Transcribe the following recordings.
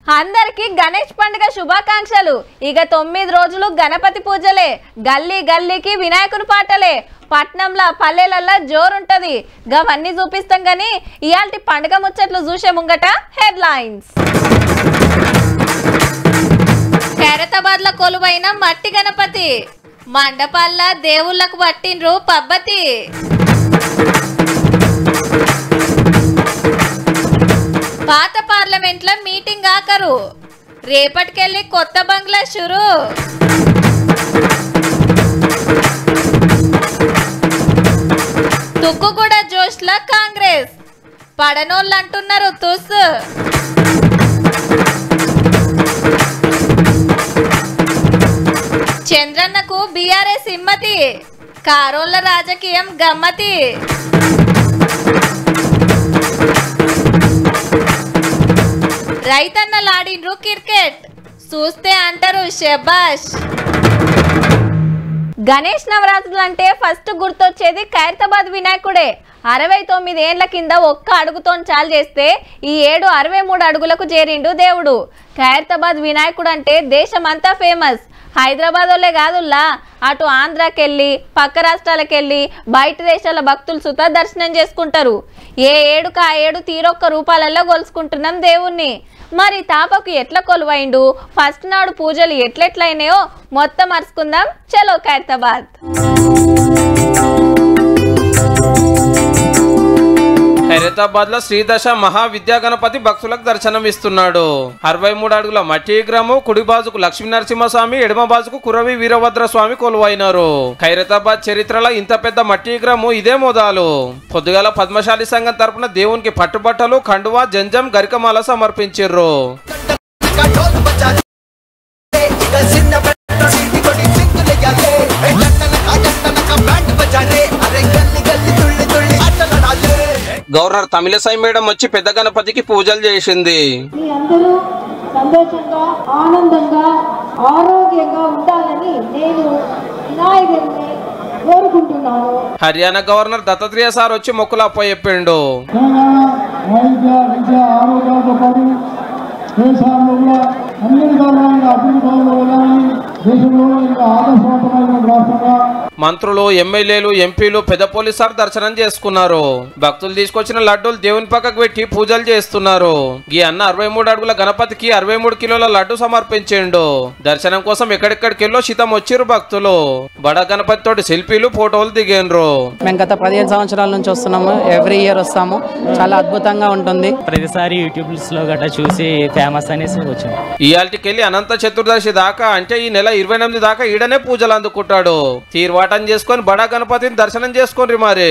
అందరికి గణేష్ పండుగ శుభాకాంక్షలు ఇక తొమ్మిది రోజులు గణపతి పూజలే గల్లీ గల్లీకి వినాయకుని పాటలే పట్నంలో పల్లెలల్లో జోరుంటది గవన్నీ చూపిస్తాం గాని ఇయాల్టి పండుగ ముచ్చట్లు చూసే ముంగట హెడ్ లైన్స్ ఖైరతాబాద్ లో కొలువైన మట్టి గణపతి మండపాల్ల దేవుళ్ళకు పట్టిండ్రు పబ్బతి పాత పార్లమెంట్ లో మీటింగ్ ఆకరు రేపటికెళ్ళి కొత్త బంగ్లా షురు తుక్కుగూడ జోష్ల కాంగ్రెస్ పడనోళ్ళు అంటున్నారు తుస్ చంద్రన్నకు బీఆర్ఎస్ హిమ్మతి కారోళ్ళ రాజకీయం గమ్మతి రైతన్నలాడిండ్రు క్రికెట్ చూస్తే అంటారు శబాష్ గణేష్ నవరాత్రులు అంటే ఫస్ట్ గుర్తొచ్చేది ఖైరతాబాద్ వినాయకుడే అరవై తొమ్మిది ఏండ్ల కింద ఒక్క అడుగుతో చాలు చేస్తే ఈ ఏడు అరవై మూడు అడుగులకు చేరిండు దేవుడు ఖైరతాబాద్ వినాయకుడు అంటే దేశమంతా ఫేమస్ హైదరాబాద్ వాళ్ళే కాదుల్లా అటు ఆంధ్రాకెళ్ళి పక్క రాష్ట్రాలకెళ్ళి బయట దేశాల భక్తులు సుతా దర్శనం చేసుకుంటారు ఏ ఏడుకు ఆ ఏడు తీరొక్క రూపాలలో కొలుసుకుంటున్నాం దేవుణ్ణి మరి తాపకు ఎట్లా కొలువైండు ఫస్ట్ నాడు పూజలు ఎట్లెట్లయినాయో మొత్తం అరుచుకుందాం చలో ఖైరతాబాద్ హైదరాబాద్ లో శ్రీదశ మహావిద్యా గణపతి భక్తులకు దర్శనం ఇస్తున్నాడు అరవై మూడు అడుగుల మట్టి విగ్రహము కుడి బాజుకు లక్ష్మీ నరసింహస్వామి ఎడమ బాజుకు కురవి వీరభద్ర స్వామి కొలువైనారు ఖైరతాబాద్ చరిత్రలో ఇంత పెద్ద మట్టి విగ్రహము ఇదే మొదలు పొద్దుగాల పద్మశాలి సంఘం తరపున దేవునికి పట్టుబట్టలు కండువా జంజం గరికమాల సమర్పించిర్రు ढोल बजा ले इधर सिन्न बैठ सीधी कोड़ी सिंगल याले लटन का जटन का बैंड बजा रे अरे गल्ली गल्ली तुल्ली तुल्ली अटल डाले గవర్నర్ తమిళసై మేడం వచ్చి పెద్ద గణపతికి పూజలు చేసింది మీ అందరూ సంతోషంగా ఆనందంగా ఆరోగ్యంగా ఉండాలని నేను వినాయకుడిని కోరుకుంటున్నాను హర్యానా గవర్నర్ దత్తాత్రేయ సార్ వచ్చి మొక్కులు అప్పచెప్పిండు తెలంగాణ వైద్య విద్య ఆరోగ్యాలతో పాటు దేశాల్లో కూడా అన్ని విధాలుగా అభివృద్ధి పనులు వెళ్ళాలని దేశంలో ఇంకా ఆదర్శవంతమైన రాష్ట్రంగా మంత్రులు ఎమ్మెల్యేలు ఎంపీలు పెద్ద పోలీసార్ దర్శనం చేసుకున్నారు భక్తులు తీసుకొచ్చిన లడ్డూలు దేవుని పక్కకు పెట్టి పూజలు చేస్తున్నారు ఈ అన్న అరవై మూడు అడుగుల గణపతికి అరవై మూడు కిలోల లడ్డు సమర్పించిండు దర్శనం కోసం ఎక్కడెక్కడికెళ్ళో శితం వచ్చిర్రు భక్తులు బడ గణపతి తోటి సెల్ఫీలు ఫోటోలు దిగేండ్రు మేము గత పదిహేను సంవత్సరాల నుంచి వస్తున్నాము ఎవ్రీ ఇయర్ వస్తాము చాలా అద్భుతంగా ఉంటుంది ప్రతిసారి యూట్యూబ్స్ లో గట్రా చూసి ఫేమస్ అనేసి వచ్చాం ఇయాల్టికెళ్ళి అనంత చతుర్దశి దాకా అంటే ఈ నెల ఇరవై ఎనిమిది దాకా ఈడనే పూజలు అందుకుంటాడు తీర్వాటం చేసుకొని బడా గణపతిని దర్శనం చేసుకోండి మరి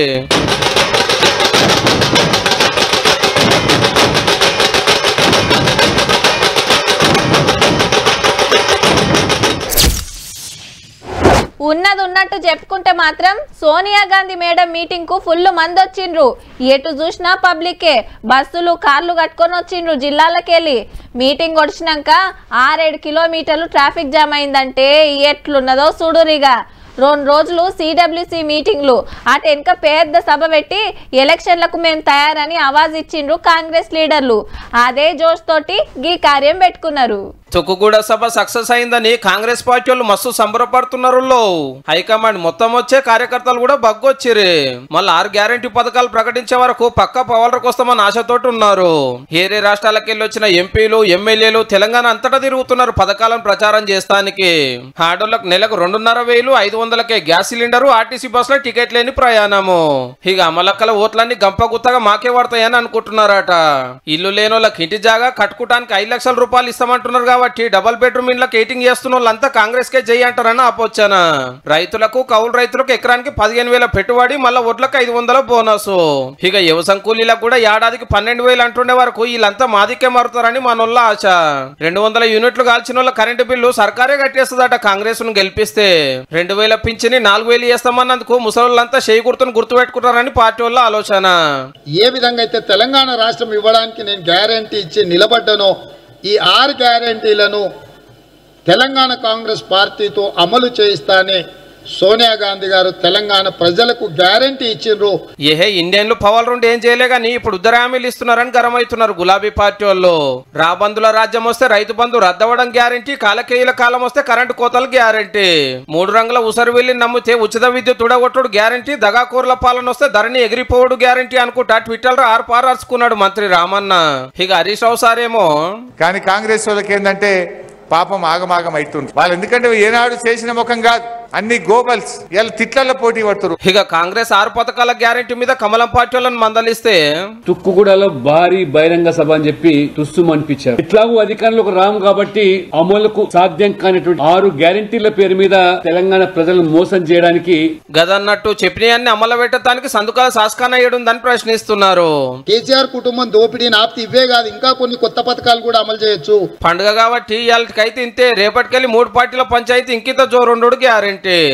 ఉన్నది ఉన్నట్టు చెప్పుకుంటే మాత్రం సోనియా గాంధీ మేడం మీటింగ్ కు ఫుల్ మంది వచ్చిండ్రు ఎటు చూసినా పబ్లికే బస్సులు కార్లు కట్టుకొని వచ్చిండ్రు జిల్లాలకెళ్ళి మీటింగ్ వచ్చినాక ఆరేడు కిలోమీటర్లు ట్రాఫిక్ జామ్ అయిందంటే ఎట్లున్నదో చూడురిగా రెండు రోజులు సిడబ్ల్యూసి మీటింగ్లు అటు వెనుక పెద్ద సభ పెట్టి ఎలక్షన్లకు మేము తయారని ఆవాజ్ ఇచ్చిండ్రు కాంగ్రెస్ లీడర్లు అదే జోష్ తోటి గీ కార్యం పెట్టుకున్నారు తుక్కుగూడ సభ సక్సెస్ అయిందని కాంగ్రెస్ పార్టీ వాళ్ళు మస్తు సంబరపడుతున్నారు లో. హైకమాండ్ మొత్తం వచ్చే కార్యకర్తలు కూడా బగ్గొచ్చిరి మళ్ళీ ఆరు గ్యారంటీ పథకాలు ప్రకటించే వరకు పక్క పవర్లకు వస్తామని ఆశతోటి ఉన్నారు ఏరే రాష్ట్రాలకు వెళ్ళి వచ్చిన ఎంపీలు ఎమ్మెల్యేలు తెలంగాణ అంతటా తిరుగుతున్నారు పథకాలను ప్రచారం చేస్తానికి ఆడోళ్ళకు నెలకు రెండున్నర వేలు ఐదు వందలకే గ్యాస్ సిలిండరు ఆర్టీసీ బస్సులో టికెట్ లేని ప్రయాణము ఇక అమలక్కల ఓట్లన్నీ గంప గుత్తగా మాకే పడతాయని అనుకుంటున్నారట ఇల్లు లేని వాళ్ళకి ఇంటి జాగా కట్టుకోవడానికి ఐదు లక్షల రూపాయలు ఇస్తామంటున్నారు కాబట్టి డబల్ బెడ్రూమ్ ఇండ్లకు ఎయిటింగ్ చేస్తున్న వాళ్ళంతా కాంగ్రెస్ కే చేయి అంటారని ఆపొచ్చానా రైతులకు కౌలు రైతులకు ఎకరానికి పదిహేను వేల పెట్టుబడి మళ్ళా ఒడ్లకు ఐదు వందల బోనస్ ఇక వ్యవసాయ కూలీలకు కూడా ఏడాదికి పన్నెండు వేలు అంటుండే వరకు వీళ్ళంతా మాదికే మారుతారని మనోళ్ళ ఆశ రెండు వందల యూనిట్లు కాల్చిన వాళ్ళ కరెంటు బిల్లు సర్కారే కట్టేస్తుందట కాంగ్రెస్ ను గెలిపిస్తే రెండు వేల పింఛని నాలుగు వేలు చేస్తామన్నందుకు ముసలోళ్ళంతా చేయి గుర్తును గుర్తు పెట్టుకుంటారని పార్టీ వాళ్ళ ఆలోచన ఏ విధంగా అయితే తెలంగాణ రాష్ట్రం ఇవ్వడానికి నేను గ్యారంటీ ఇచ్చి నిలబడ్డానో ఈ ఆరు గ్యారంటీలను తెలంగాణ కాంగ్రెస్ పార్టీతో అమలు చేయిస్తానే సోనియా గాంధీ గారు తెలంగాణ ప్రజలకు గ్యారంటీ ఇచ్చిండ్రు ఏహే ఇండియన్లు పవర్ నుండి ఏం చేయలే గానీ ఇప్పుడు ఉద్దర హామీలు ఇస్తున్నారని గరమవుతున్నారు గులాబీ పార్టీ వాళ్ళు రాబందుల రాజ్యం వస్తే రైతు బంధు రద్దవడం గ్యారంటీ కాలకేయుల కాలం వస్తే కరెంటు కోతలు గ్యారంటీ మూడు రంగుల ఉసరు వెళ్ళి నమ్మితే ఉచిత విద్యుత్ ఉడగొట్టుడు గ్యారంటీ దగాకూరల పాలన వస్తే ధరణి ఎగిరిపోవడు గ్యారంటీ అనుకుంటా ట్విట్టర్ ఆరు పారార్చుకున్నాడు మంత్రి రామన్న ఇక హరీష్ రావు సారేమో కానీ కాంగ్రెస్ వాళ్ళకి ఏంటంటే పాపం ఆగమాగం అవుతుంది వాళ్ళు ఎందుకంటే ఏనాడు చేసిన ముఖం కాదు అన్ని గోబల్స్ ఇలా తిట్లల్లో పోటీ పడుతున్నారు ఇక కాంగ్రెస్ ఆరు పథకాల గ్యారంటీ మీద కమలం పార్టీ వాళ్ళని మందలిస్తే తుక్కుగూడలో భారీ బహిరంగ సభ అని చెప్పి తుస్సుం అనిపించారు ఇట్లాగూ అధికారంలోకి రాము కాబట్టి అమలుకు సాధ్యం కానిటువంటి ఆరు గ్యారంటీల పేరు మీద తెలంగాణ ప్రజలను మోసం చేయడానికి గదన్నట్టు చెప్పినవన్నీ అమలు పెట్టడానికి సందుకాల సాస్కాన ఏడుందని ప్రశ్నిస్తున్నారు కేసీఆర్ కుటుంబం దోపిడీని ఆప్తి ఇవే కాదు ఇంకా కొన్ని కొత్త పథకాలు కూడా అమలు చేయొచ్చు పండుగ కాబట్టి ఇవాళకైతే ఇంతే రేపటికెళ్ళి మూడు పార్టీల పంచాయతీ ఇంకిత జోరుండు గ్యారంటీ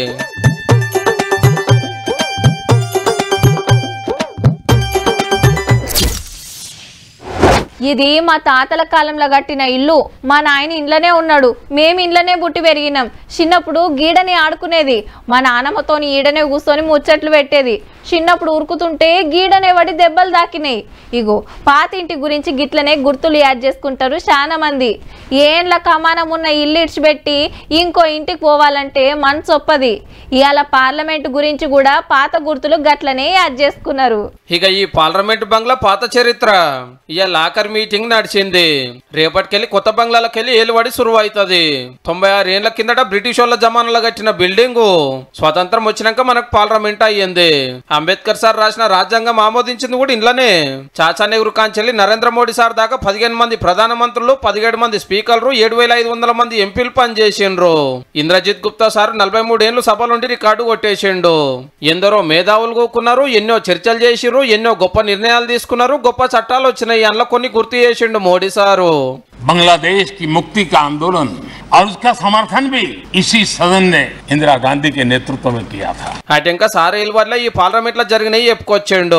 ఇది మా తాతల కాలంలో కట్టిన ఇల్లు మా నాయన ఇంట్లోనే ఉన్నాడు మేము ఇంట్లోనే పుట్టి పెరిగినాం చిన్నప్పుడు గీడని ఆడుకునేది మా నానమ్మతోని ఈడనే కూర్చొని ముచ్చట్లు పెట్టేది చిన్నప్పుడు ఉరుకుతుంటే గీడనే పడి దెబ్బలు దాకినాయి ఇగో పాత ఇంటి గురించి గిట్లనే గుర్తులు యాడ్ చేసుకుంటారు చాలా మంది ఏండ్ల కమానం ఉన్న ఇల్లు ఇడిచిపెట్టి ఇంకో ఇంటికి పోవాలంటే మనసు ఒప్పది ఇవాళ పార్లమెంట్ గురించి కూడా పాత గుర్తులు గట్లనే యాడ్ చేసుకున్నారు ఇక ఈ పార్లమెంట్ బంగ్లా పాత చరిత్ర ఇక లాకర్ మీటింగ్ నడిచింది రేపటికెళ్ళి కొత్త బంగ్లాలకెళ్ళి ఏలుబడి సురువు అవుతుంది తొంభై ఆరు ఏళ్ల కిందట బ్రిటిష్ వాళ్ళ జమానాలో కట్టిన బిల్డింగ్ స్వతంత్రం వచ్చినాక మనకు పార్లమెంట్ అయ్యింది అంబేద్కర్ సార్ రాసిన రాజ్యాంగం ఆమోదించింది కూడా ఇంట్లోనే చాచా నెహ్రూ కాంచెల్లి నరేంద్ర మోడీ సార్ దాకా పదిహేను మంది ప్రధానమంత్రులు పదిహేడు మంది స్పీకర్లు ఏడు వేల ఐదు వందల మంది ఎంపీలు పనిచేసిండ్రు ఇంద్రజిత్ గుప్తా సార్ నలభై మూడేళ్లు సభలుండి రికార్డు కొట్టేసిండు ఎందరో మేధావులు కూకున్నారు ఎన్నో చర్చలు చేసిర్రు ఎన్నో గొప్ప నిర్ణయాలు తీసుకున్నారు గొప్ప చట్టాలు వచ్చినాయి అందులో కొన్ని గుర్తు చేసిండు మోడీ సారు बांग्लादेश की मुक्ति का आंदोलन और उसका समर्थन भी इसी सदन ने इंदिरा गांधी के नेतृत्व में किया था అటు ఇంకా సార్ వల్ల ఈ పార్లమెంట్ లో జరిగినాయి చెప్పుకొచ్చిండు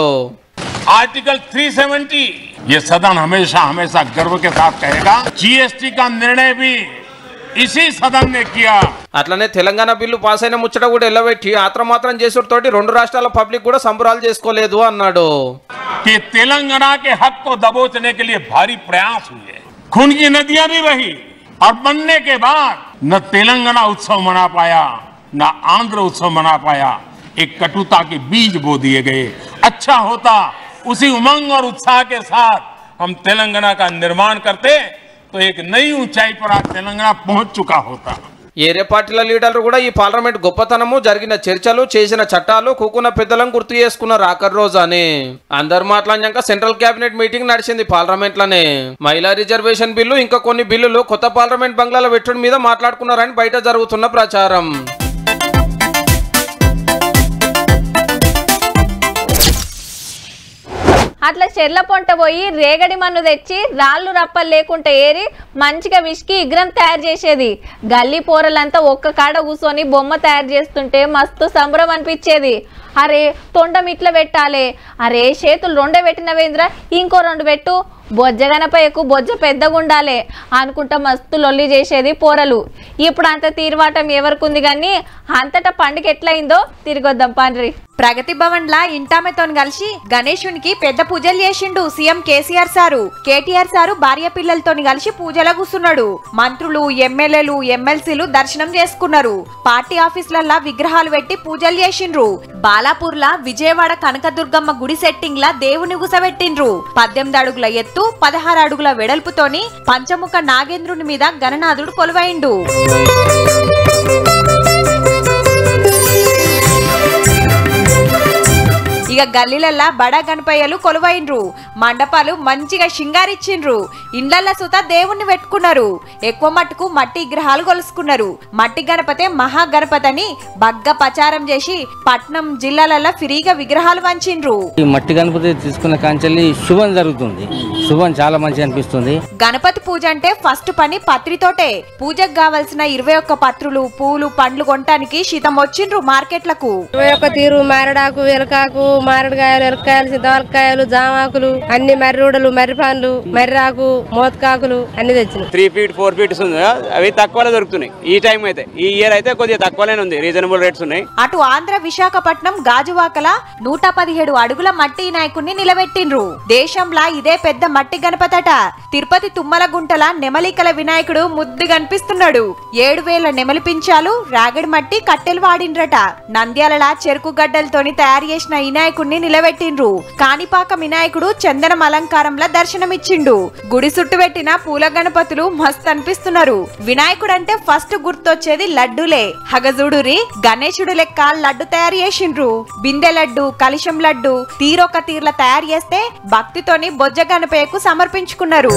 आर्टिकल 370 ये सदन हमेशा हमेशा गर्व के साथ कहेगा जीएसटी का निर्णय भी इसी सदन ने किया అట్లనే తెలంగాణ బిల్లు పాస్ అయిన ముచ్చట కూడా ఎల్లబెట్టి ఆత్రమాత్రం చేసుడితోటి రెండు రాష్ట్రాల పబ్లిక్ కూడా సంబరాలు చేసుకోలేదు అన్నాడు कि तेलंगाना के हक को दबोचने के लिए भारी प्रयास हुए खून की नदियां भी बही और बनने के बाद न तेलंगाना उत्सव मना पाया न आंध्र उत्सव मना पाया एक कटुता के बीज बो दिए गए अच्छा होता उसी उमंग और उत्साह के साथ हम तेलंगाना का निर्माण करते तो एक नई ऊंचाई पर आज तेलंगाना पहुंच चुका होता ఏరే పార్టీల లీడర్లు కూడా ఈ పార్లమెంట్ గొప్పతనము జరిగిన చర్చలు చేసిన చట్టాలు కూకున్న పెద్దలను గుర్తు చేసుకున్నారు ఆఖరి రోజు అని అందరు మాట్లాడినాక సెంట్రల్ కేబినెట్ మీటింగ్ నడిచింది పార్లమెంట్ లోనే మహిళా రిజర్వేషన్ బిల్లు ఇంకా కొన్ని బిల్లులు కొత్త పార్లమెంట్ బంగ్లాల వెట్టుడి మీద మాట్లాడుకున్నారని బయట జరుగుతున్న ప్రచారం అట్లా చెర్ల పొంట పోయి రేగడి మన్ను తెచ్చి రాళ్ళు రప్పలు లేకుండా ఏరి మంచిగా విసికి ఇగ్రం తయారు చేసేది గల్లీ పోరలంతా ఒక్క కాడ కూర్చొని బొమ్మ తయారు చేస్తుంటే మస్తు సంబరం అనిపించేది అరే తొండం ఇట్లా పెట్టాలి అరే చేతులు రెండే పెట్టినవేంద్ర ఇంకో రెండు పెట్టు బొజ్జ గనపయ్యకు బొజ్జ పెద్దగా ఉండాలి అనుకుంటా మస్తు లొల్లి చేసేది పోరలు ఇప్పుడు అంత తీర్వాటం ఎవరికుంది కానీ అంతటా పండుగ ఎట్లయిందో తిరిగొద్దాం పండ్రి ప్రగతి భవన్ లా ఇంటామెతోని కలిసి గణేశునికి పెద్ద పూజలు చేసిండు CM KCR sir KTR sir భార్య పిల్లలతోని కలిసి పూజల కూర్చున్నాడు మంత్రులు ఎమ్మెల్యేలు ఎమ్మెల్సీలు దర్శనం చేసుకున్నారు పార్టీ ఆఫీసులల్లా విగ్రహాలు పెట్టి పూజలు చేసిండ్రు బాలాపూర్లా విజయవాడ కనకదుర్గమ్మ గుడి సెట్టింగ్ లా దేవుని గుసబెట్టిండ్రు పద్దెనిమిది అడుగుల ఎత్తు పదహారు అడుగుల వెడల్పుతోని పంచముఖ నాగేంద్రుని మీద గణనాథుడు కొలువైండు ఇక గల్లీలల్లా బడా గణపయ్యలు కొలువైండ్రు మండపాలు మంచిగా షింగారిచ్చిండ్రు ఇండ్లల్ల సుత దేవుణ్ణి పెట్టుకున్నారు ఎక్కువ మట్టుకు మట్టి విగ్రహాలు కొలుసుకున్నారు మట్టి గణపతే మహా గణపతి అని బగ్గ ప్రచారం చేసి పట్నం జిల్లాలల్ల ఫ్రీగా విగ్రహాలు వంచిండ్రు ఈ మట్టి గణపతి తీసుకున్న కాంచెల్లి శుభం జరుగుతుంది శుభం చాలా మంచి అనిపిస్తుంది గణపతి పూజ అంటే ఫస్ట్ పని పత్రితోటే పూజకు కావలసిన ఇరవై ఒక్క పత్రులు పూలు పండ్లు కొనటానికి శీతం వచ్చిండ్రు మార్కెట్లకు ఇరవై ఒక్క తీరు మారడాకు వెలకాకు మామిడికాయలు ఎరకాయలు చింతవరకాయలు జామాకులు అన్ని మర్రిూడలు మర్రి పండ్లు మర్రాకు మోతకాకులు అన్ని తెచ్చినాం త్రీ ఫీట్ ఫోర్ ఫీట్స్ ఉంది కదా, అవి తక్కువలో దొరుకుతున్నాయి ఈ టైం అయితే ఈ ఇయర్ అయితే కొద్దిగా తక్కువనే ఉంది రీజనబుల్ రేట్స్ ఉన్నాయి అటు ఆంధ్ర విశాఖపట్నం గాజువాకల నూట పదిహేడు అడుగుల మట్టి వినాయకుడిని నిలబెట్టిండ్రు దేశంలా ఇదే పెద్ద మట్టి గణపతట తిరుపతి తుమ్మల గుంటల నెమలికల వినాయకుడు ముద్దు కనిపిస్తున్నాడు ఏడు వేల నెమలి పించాలు రాగడి మట్టి కట్టెలు వాడిండ్రట నంద్యాలలా చెరుకు గడ్డలతోని తయారు చేసిన వినాయకుడిని నిలబెట్టిండ్రు కాణిపాక వినాయకుడు చందనం అలంకారంలో దర్శనమిచ్చిండు గుడి చుట్టు పెట్టిన పూల గణపతులు మస్తు అనిపిస్తున్నారు వినాయకుడు అంటే ఫస్ట్ గుర్తొచ్చేది లడ్డులే హగజుడురి గణేశుడు లెక్క లడ్డు తయారు చేసిండ్రు బిందె లడ్డు కలిశం లడ్డు తీరొక తీర్ల తయారు చేస్తే భక్తితోని బొజ్జ గణపయ్యకు సమర్పించుకున్నారు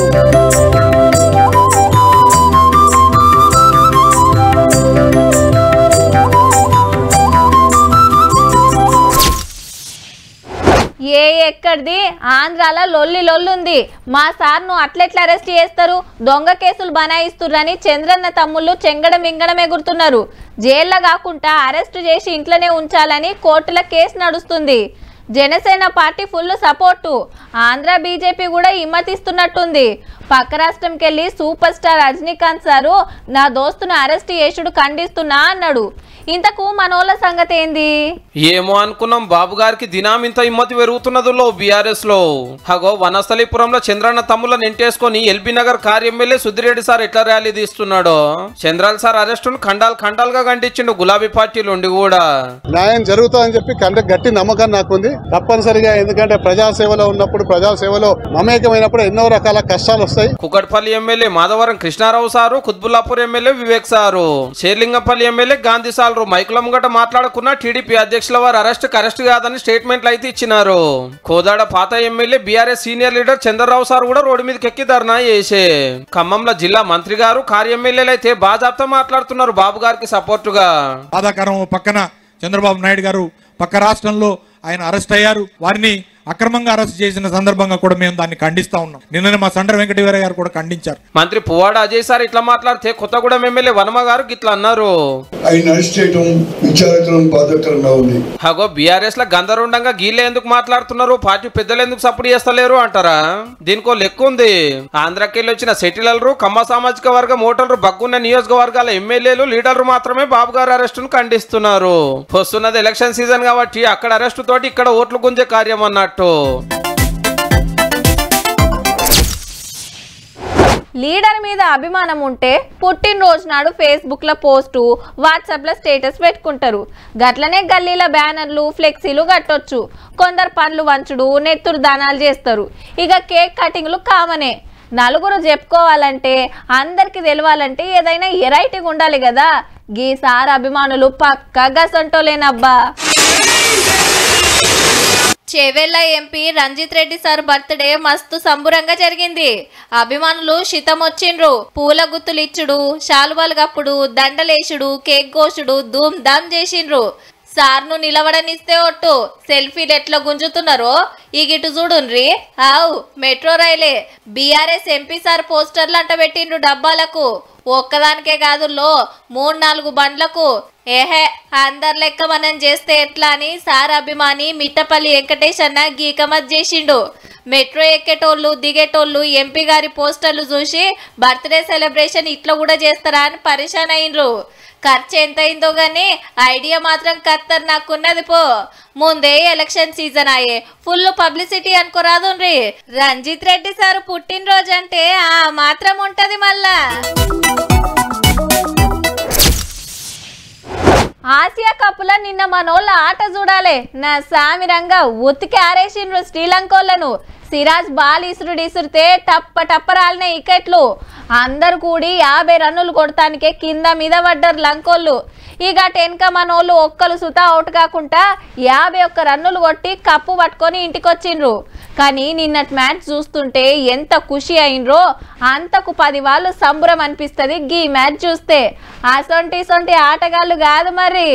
ఏ ఎక్కడిది ఆంధ్రాలో లొల్లి లొల్లుంది మా సార్ను అట్లెట్లా అరెస్ట్ చేస్తారు దొంగ కేసులు బనాయిస్తుర్రని చంద్రన్న తమ్ముళ్ళు చెంగడం మింగడం ఎగురుతున్నారు జైల్లో కాకుండా అరెస్టు చేసి ఇంట్లోనే ఉంచాలని కోర్టుల కేసు నడుస్తుంది Janasena party full support Andhra BJP కూడా హిమ్మతిస్తున్నట్టుంది పక్క రాష్ట్రంకి వెళ్ళి సూపర్ స్టార్ రజనీకాంత్ సారు నా దోస్తును అరెస్ట్ చేసుడు ఖండిస్తున్నా అన్నాడు ఇంతకు మనోళ్ళ సంగతి ఏంది ఏమో అనుకున్నాం బాబు గారికి దినాం ఇంత హిమ్మతి పెరుగుతున్నదిలో బీఆర్ఎస్ లో హగో వనస్థలీపురంలో చంద్రన్న తమ్ములను ఎంటేసుకొని LB Nagar car MLA Sudhir Reddy sir ఎట్లా ర్యాలీ తీస్తున్నాడో చంద్రాల్ సార్ అరెస్టును ఖండాలు ఖండాలుగా ఖండించిండు గులాబీ పార్టీలు ఉండి కూడా న్యాయం జరుగుతుందని చెప్పి కంటే గట్టి నమ్మకం నాకుంది తప్పనిసరిగా ఎందుకంటే ప్రజాసేవలో ఉన్నప్పుడు ప్రజాసేవలో మమేకమైనప్పుడు ఎన్నో రకాల కష్టాలు వస్తాయి Kukatpally MLA Madhavaram Krishna Rao sir Quthbullapur MLA Vivek sir Serilingampally MLA Gandhi సాలరు మైకుల ముంగట మాట్లాడుకున్న టీడీపీ అధ్యక్షుల వారు అరెస్ట్ అరెస్ట్ కాదని స్టేట్మెంట్లు అయితే ఇచ్చినారు కోదాడ పాత MLA BRS senior leader Chandra Rao sir కూడా రోడ్డు మీదకి ఎక్కి ధర్నా చేసే ఖమ్మంలో జిల్లా మంత్రి గారు కార్య ఎమ్మెల్యేలు అయితే బాజాబ్తా మాట్లాడుతున్నారు బాబు గారికి సపోర్టుగా బాధాకరం ఓ పక్కన చంద్రబాబు నాయుడు గారు పక్క రాష్ట్రంలో ఆయన అరెస్ట్ అయ్యారు వారిని అక్రమంగా అరెస్ట్ చేసిన సందర్భంగా కూడా మేము దాన్ని ఖండిస్తా ఉన్నాం నిన్ననే మా సండ్ర వెంకటవీర గారు కూడా ఖండించారు మంత్రి పువ్వాడ అజయ్ సార్ ఇట్లా మాట్లాడితే కొత్తగూడెం ఎమ్మెల్యే వనమ గారు ఇట్లా అన్నారు ఆయన అరెస్ట్ చేయడం విచారకరం బాధాకరంగా ఉంది హగో బీఆర్ఎస్ లో గందరుండంగా గీళ్ళే ఎందుకు మాట్లాడుతున్నారు పార్టీ పెద్దలు ఎందుకు సపోర్ట్ చేస్తలేరు అంటారా దీనికో లెక్క ఉంది ఆంధ్రాకెళ్ళి వచ్చిన సెటిలర్లు కమ్మ సామాజిక వర్గం ఓటర్లు బగ్గున్న నియోజకవర్గాల ఎమ్మెల్యేలు లీడర్లు మాత్రమే బాబు గారి అరెస్టును ఖండిస్తున్నారు వస్తున్నది ఎలక్షన్ సీజన్ కాబట్టి అక్కడ అరెస్టు తోటి ఇక్కడ ఓట్లు గుంజే కార్యం అన్నట్టు లీడర్ మీద అభిమానం ఉంటే పుట్టినరోజు నాడు ఫేస్బుక్లో పోస్టు వాట్సాప్లో స్టేటస్ పెట్టుకుంటారు గట్లనే గల్లీల బ్యానర్లు ఫ్లెక్సీలు కట్టొచ్చు కొందరు పండ్లు వంచుడు నెత్తురు దానాలు చేస్తారు ఇక కేక్ కటింగ్లు కామనే నలుగురు చెప్పుకోవాలంటే అందరికి తెలవాలంటే ఏదైనా ఎరైటీగా ఉండాలి కదా గీ సార్ అభిమానులు పక్కగా సొంటోలేనబ్బా Chevella MP Ranjith Reddy sir birthday మస్తు సంబురంగా జరిగింది అభిమానులు శితం వచ్చిండ్రు పూల గుత్తులు ఇచ్చుడు శాలువాలు కప్పుడు దండలేసుడు కేక్ కోసుడు ధూమ్ ధామ్ చేసిండ్రు సార్ను నిలవడనిస్తే ఒట్టు సెల్ఫీలు ఎట్లా గుంజుతున్నారో ఈ గిటు చూడుండ్రి ఆవు మెట్రో రైలే బీఆర్ఎస్ ఎంపీ సార్ పోస్టర్లు అంట పెట్టిండ్రు డబ్బాలకు ఒక్కదానికే కాదు లో మూడు నాలుగు బండ్లకు ఏహే అందరి లెక్క మనం చేస్తే ఎట్లా అని సార్ అభిమాని మిట్టపల్లి వెంకటేష్ అన్న గీకమత్ చేసిండు మెట్రో ఎక్కేటోళ్ళు దిగేటోళ్ళు ఎంపీ గారి పోస్టర్లు చూసి బర్త్డే సెలబ్రేషన్ ఇట్లా కూడా చేస్తారా అని పరిశాన్ అయిండ్రు ఖర్చు ఎంత అయిందో గానీ ఐడియా మాత్రం కత్తర్ నాకున్నది పో ముందే ఎలక్షన్ సీజన్ అయ్యే ఫుల్ పబ్లిసిటీ అనుకోరాదుండ్రి రంజిత్ రెడ్డి సార్ పుట్టినరోజు అంటే ఆ మాత్రం ఉంటది మళ్ళా ఆసియా కప్పుల నిన్న మనోళ్ళ ఆట చూడాలి నా సామిరంగా ఉతికి ఆరేసిండ్రు శ్రీలంకోళ్లను సిరాజ్ బాల్ ఇసురుడు ఇసురితే టప్ప టప్ప రాలిన వికెట్లు అందరు కూడి యాభై రన్నులు కొడటానికే కింద మీద పడ్డారు లంకోళ్ళు ఇక టెన్క మనోళ్ళు ఒక్కలు సుతా అవుట్ కాకుండా యాభై ఒక్క రన్నులు కొట్టి కప్పు పట్టుకొని ఇంటికి వచ్చిండ్రు కానీ నిన్నటి మ్యాచ్ చూస్తుంటే ఎంత ఖుషి అయినరో అంతకు పది వాళ్ళు సంబరం అనిపిస్తుంది గీ మ్యాచ్ చూస్తే అసొంటి సొంటి ఆటగాళ్ళు కాదు మరి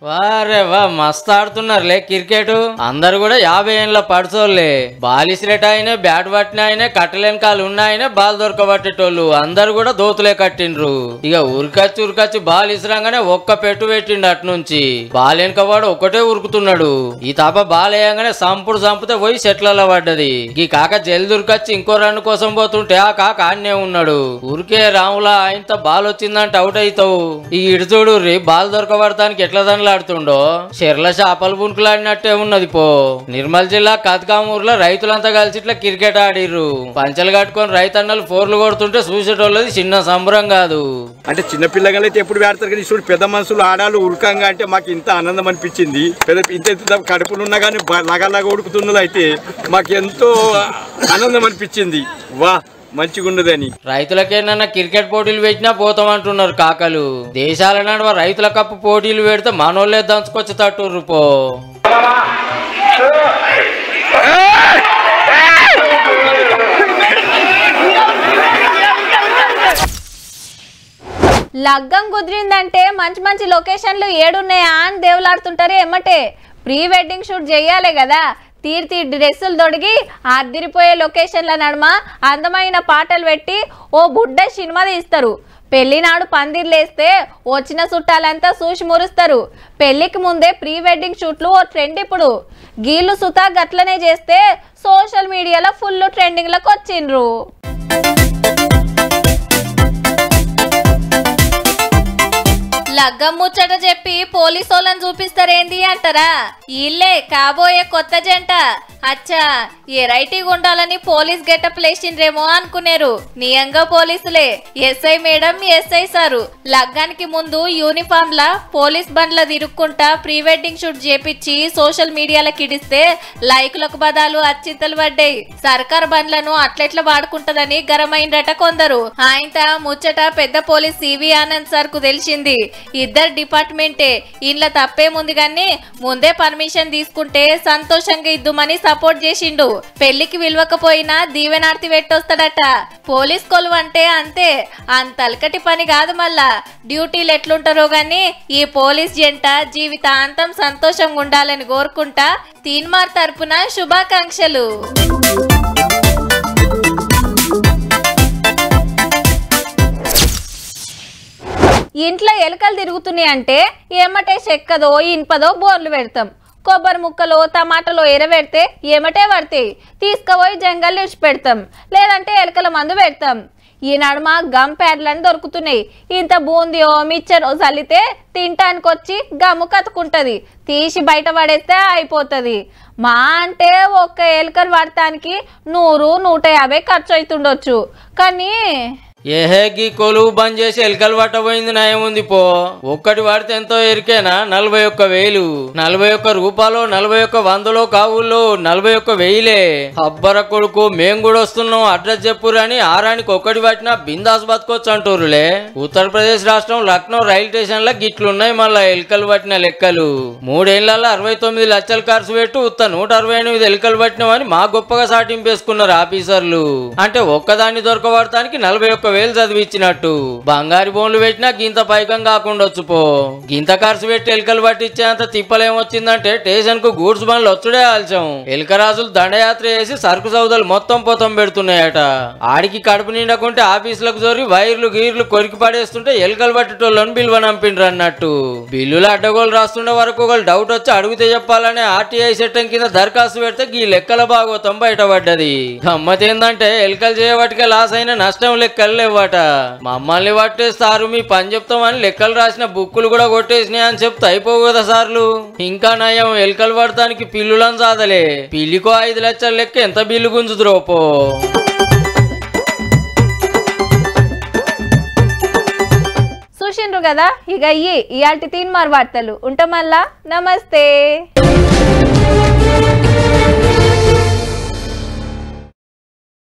వారే వా మస్తు ఆడుతున్నారులే క్రికెట్ అందరు కూడా యాభై ఏళ్ళ పడుచోళ్ళే బాల్ ఇసిరేట ఆయనే బ్యాట్ పట్టిన ఆయనే కట్టలేనకాలు ఉన్న ఆయనే బాల్ దొరకబట్టేటోళ్ళు అందరు కూడా దోతులే కట్టిండ్రు ఇక ఉరికచ్చి ఉరికచ్చి బాల్ ఇసిరంగానే ఒక్క పెట్టు పెట్టిండు అటు నుంచి బాల్ వెనకవాడు ఒక్కటే ఉరుకుతున్నాడు ఈ తాప బాల్ వేయంగానే సంపుడు సంపితే పోయి సెట్లలో పడ్డది ఈ కాక జల్ది ఉరికచ్చి ఇంకో రన్ కోసం పోతుంటే ఆ కాక ఆన్నే ఉన్నాడు ఊరికే రాములా ఆయనతో బాల్ వచ్చిందంటే అవుట్ అవుతావు ఈ ఇడుచూడు రీ బాల్ దొరకబడటానికి ఎట్లా దండలాడుతుండో చెర్ల చేపలు పుంకులాడినట్టే ఉన్నది పో నిర్మల్ జిల్లా కత్కామూరులో రైతులంతా కలిసి ఇట్లా క్రికెట్ ఆడిర్రు పంచలు కట్టుకొని రైతన్నలు ఫోర్లు కొడుతుంటే చూసేటోళ్ళది చిన్న సంబరం కాదు అంటే చిన్న పిల్లగాళ్ళు అయితే ఎప్పుడు ఆడతారు కానీ చూడు పెద్ద మనుషులు ఆడాలు ఉరకంగా అంటే మాకు ఇంత ఆనందం అనిపించింది పెద్ద ఇంత ఇంత కడుపులున్నా కానీ లగలగా ఉడుకుతున్నది అయితే మాకు ఎంతో ఆనందం అనిపించింది వా మంచిగా ఉన్నదని రైతులకేనన్నా క్రికెట్ పోటీలు పెట్టినా పోతామంటున్నారు కాకలు దేశాల నడుమ రైతుల కప్పు పోటీలు పెడితే మనోళ్ళే దంచుకొచ్చి తట్టుర్రు పో లగ్గం కుదిరిందంటే మంచి మంచి లొకేషన్లు ఏడున్నాయా అని దేవులాడుతుంటారు ఎమ్మటే ప్రీ వెడ్డింగ్ షూట్ చేయాలి కదా తీర్తి డ్రెస్సులు తొడిగి అదిరిపోయే లొకేషన్ల నడుమ అందమైన పాటలు పెట్టి ఓ బుడ్డ సినిమా తీస్తారు పెళ్లినాడు పందిర్లేస్తే వచ్చిన చుట్టాలంతా చూసి మురుస్తారు పెళ్లికి ముందే ప్రీ వెడ్డింగ్ షూట్లు ఓ ట్రెండ్ ఇప్పుడు గీళ్ళు సుతా గట్లనే చేస్తే సోషల్ మీడియాలో ఫుల్ ట్రెండింగ్లకు వచ్చిండ్రు లగ్గం ముచ్చట చెప్పి పోలీసు వాళ్ళని చూపిస్తారేంది అంటారా ఇల్లే కాబోయే కొత్త జంట అచ్చా ఎరైటీగా ఉండాలని పోలీస్ గెటప్ లేచిండ్రేమో అనుకునేరు నియంగా పోలీసులే ఎస్ఐ మేడం ఎస్ఐ సారు లగ్గానికి ముందు యూనిఫామ్ లా పోలీస్ బండ్ల తిరుక్కుంటా ప్రీ వెడ్డింగ్ షూట్ చేపించి సోషల్ మీడియాలో కిడిస్తే లైకులకు బదాలు అచ్చిత్తలు పడ్డాయి సర్కార్ బండ్లను అట్లెట్లా వాడుకుంటదని గరమైండట కొందరు ఆయనత ముచ్చట పెద్ద పోలీస్ సివి ఆనంద్ సార్ కు తెలిసింది ఇద్దరు డిపార్ట్మెంటే ఇంట్లో తప్పేముంది గాని ముందే పర్మిషన్ తీసుకుంటే సంతోషంగా ఇద్దుమని సపోర్ట్ చేసిండు పెళ్లికి విలువకపోయినా దీవెనార్తి పెట్టొస్తాడట పోలీస్ కొలువు అంటే అంతే అంత అలకటి పని కాదు మళ్ళా డ్యూటీలు ఎట్లుంటారో గాని ఈ పోలీస్ జంట జీవితాంతం సంతోషంగా ఉండాలని కోరుకుంటా తీన్మార్ తరపున శుభాకాంక్షలు ఇంట్లో ఎలుకలు తిరుగుతున్నాయి అంటే ఏమటే చెక్కదో ఇనుపదో బోర్లు పెడతాం కొబ్బరి ముక్కలో టమాటాలో ఎరబెడితే ఏమటే పడతాయి తీసుకుపోయి జంగల్ ఇడిచి పెడతాం లేదంటే ఎలుకల మందు పెడతాం ఈ నడుమ గమ్ ప్యాడ్లని దొరుకుతున్నాయి ఇంత బూందియో మిచ్చరో చల్లితే తినటానికి వచ్చి గమ్ము కతుకుంటుంది తీసి బయట పడేస్తే అయిపోతుంది మా అంటే ఒక్క ఎలుకలు పడటానికి నూరు నూట యాభై ఖర్చు అవుతుండొచ్చు కానీ ఏహే గీ కొలువు బంద్ చేసి ఎలకలు పట్టబోయింది నయముంది పో ఒక్కటి వాడితే ఎంతో ఎరికేనా నలభై ఒక్క వేలు నలభై ఒక్క రూపాయలు నలభై ఒక్క వందలో కావుల్లో నలభై ఒక్క వెయ్యిలే అబ్బర కొడుకు మేం కూడా వస్తున్నాం అడ్రస్ చెప్పురని ఆరానికి ఒక్కటి పట్టినా బిందాస్ బతకొచ్చు అంటూరులే ఉత్తరప్రదేశ్ రాష్ట్రం లక్నో రైలు స్టేషన్ లో గిట్లున్నాయి మళ్ళా ఎలుకలు పట్టిన లెక్కలు మూడేళ్లలో అరవై తొమ్మిది లక్షలు ఖర్చు పెట్టు ఉత్త నూట అరవై ఎనిమిది ఎలుకలు పట్టినామని మా గొప్పగా సాటింపేసుకున్నారు ఆఫీసర్లు అంటే ఒక్కదాన్ని దొరకబడటానికి నలభై ఒక్క వేలు చదివిచ్చినట్టు బంగారు బోన్లు పెట్టినా గింత పైకం కాకుండొచ్చు పో గింత ఖర్చు పెట్టి ఎలుకలు పట్టించేంత తిప్పలేమొచ్చిందంటే స్టేషన్ కు గూడ్స్ బండ్లు వచ్చుడే ఆల్చాం ఎలుక రాజులు దండయాత్ర చేసి సరుకు సౌదాలు మొత్తం పొతం పెడుతున్నాయట ఆడికి కడుపు నిండకుంటే ఆఫీసులకు జోరి వైర్లు గీర్లు కొరికి పడేస్తుంటే ఎలుకలు పట్టేటోళ్ళని బిల్వ నంపిండ్రు అన్నట్టు బిల్లులు అడ్డగోలు రాస్తుండే వరకు ఒకళ్ళు డౌట్ వచ్చి అడిగితే చెప్పాలని ఆర్టీఐ చట్టం కింద దరఖాస్తు పెడితే ఈ లెక్కల భాగవతం బయటపడ్డది గమ్మత్ ఏందంటే ఎలుకలు చేయబట్టికే లాస్ అయిన నష్టం లెక్కలు లేవట మమ్మల్ని పట్టేస్తారు మీ పని చెప్తామని లెక్కలు రాసిన బుక్కులు కూడా కొట్టేసినాయి అని చెప్తే అయిపోవు కదా సార్లు ఇంకా నయం ఎలుకలు పడటానికి పిల్లులను సాదలే పిల్లికో ఐదు లక్షల లెక్క ఎంత బిల్లు గుంజుద్రోపో చూసిండ్రు కదా ఇక ఇయ్యి ఇయాల్టి తీన్మార్ వార్తలు ఉంటాం మళ్ళా నమస్తే